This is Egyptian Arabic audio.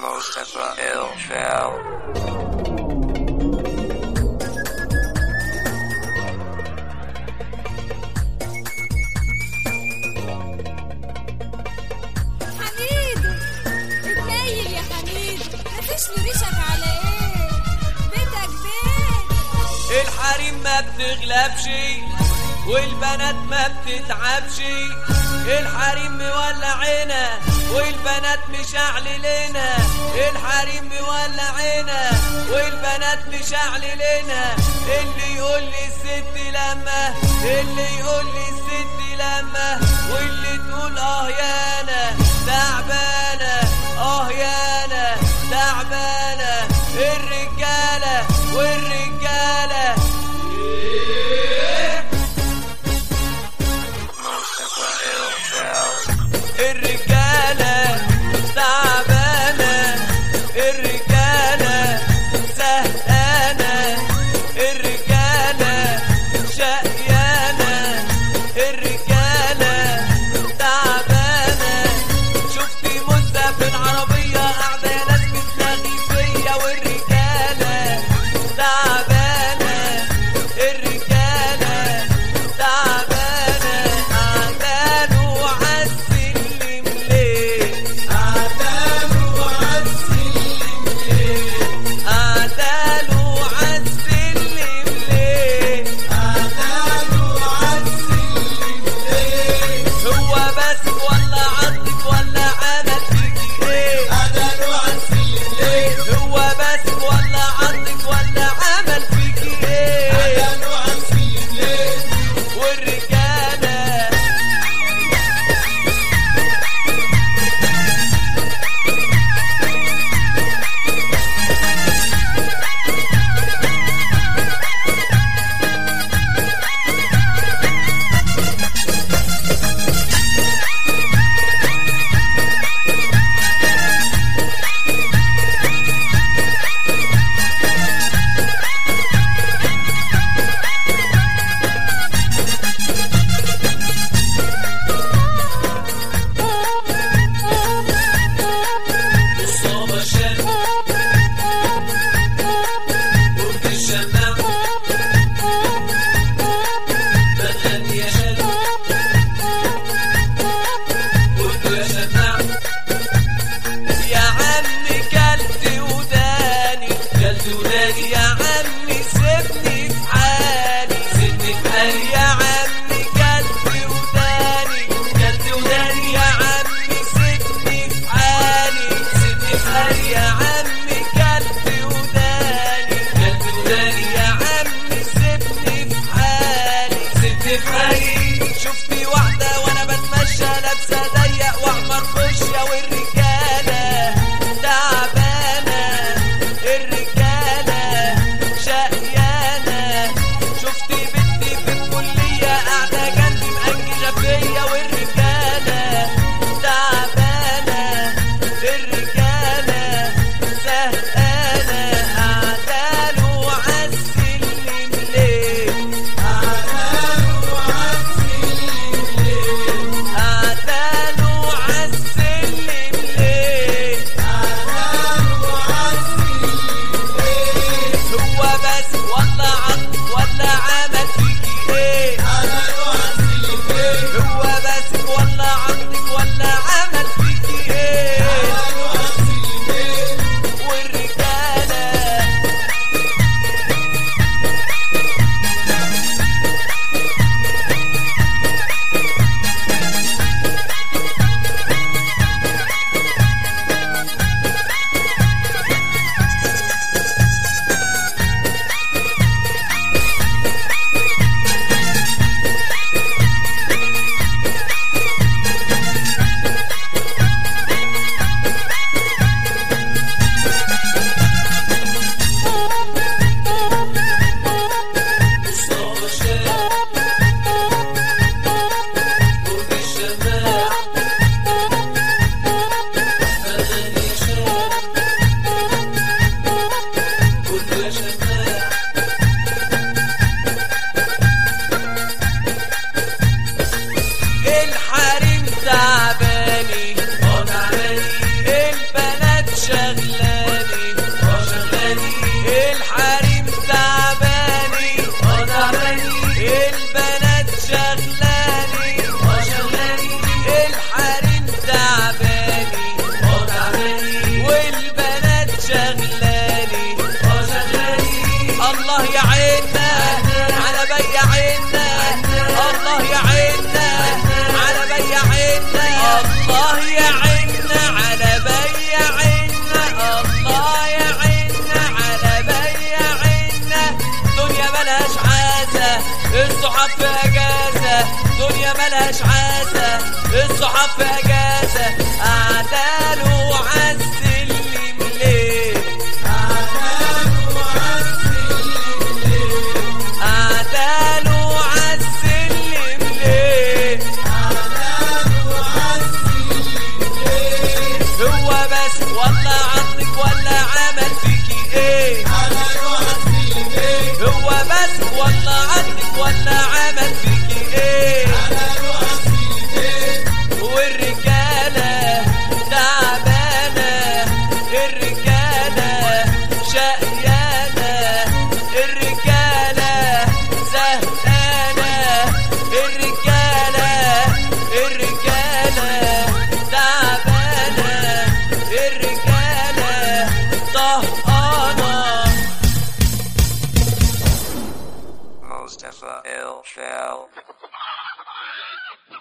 Mustafa Ill Fell. حميدو اتنيل يا حميدو مفيش ريشك على ايه بيتك بيت الحريم ما بتغلبش والبنات ما بتتعبش الحريم مولعنا والبنات مشعللنا الحريم مولعنا والبنات مشعللنا اللي يقول لي الست لما اللي يقول لي الست لما واللي تقول اه يانا تعبانه اه يانا تعبانه الرجاله والرجاله Mustafa Ill Fell. الرجالة تعبانة الرجالة زهقانة الرجالة شقيانة الرجالة تعبانة شفتي مزة في العربية قاعدة يا ناس بتلاغي فيا والرجالة تعبانة الرجالة تعبانة قعدانوا عالسلم ليه قعدانوا عالسلم ليه قعدانوا عالسلم ليه قعدانوا عالسلم ليه هو بس ولا عضك ولا عمل فيكي ايه قعدانوا عالسلم ليه هو بس ولا عضك ولا عمل فيكي ايه قعدانوا عالسلم ليه والرجاله صوبة شاب ورد الشمام بغني يا شاب ورد يا شمام يا عمي كلت وداني كلت وداني يا عمي سيبني في حالي سيبني في حالي يا عمي كلت وداني كلت وداني يا عمي سيبني في حالي سيبني في حالي يا عمي كلت وداني كلت وداني يا عمي سيبني في حالي سيبني في حالي شفتي واحدة وانا بتمشى لابسة ضيق واحمر خشية والرجالة تعبانة الرجالة الله يا عنا على بياعنا الله يا عنا على بياعنا دنيا ملهاش عازة الصحاب في اجازة دنيا ملهاش عازة الصحاب في اجازة اعداله عالسلم ليه اعداله عالسلم ليه هو بس ولا عضك ولا عمل فيكي ايه هو بس ولا عضك ولا عمل فيكي ايه والرجالة تعبانة الرجالة شقيانة الرجالة زهقانة الرجالة الرجالة تعبانة الرجالة طهقانة Mustafa El Shell.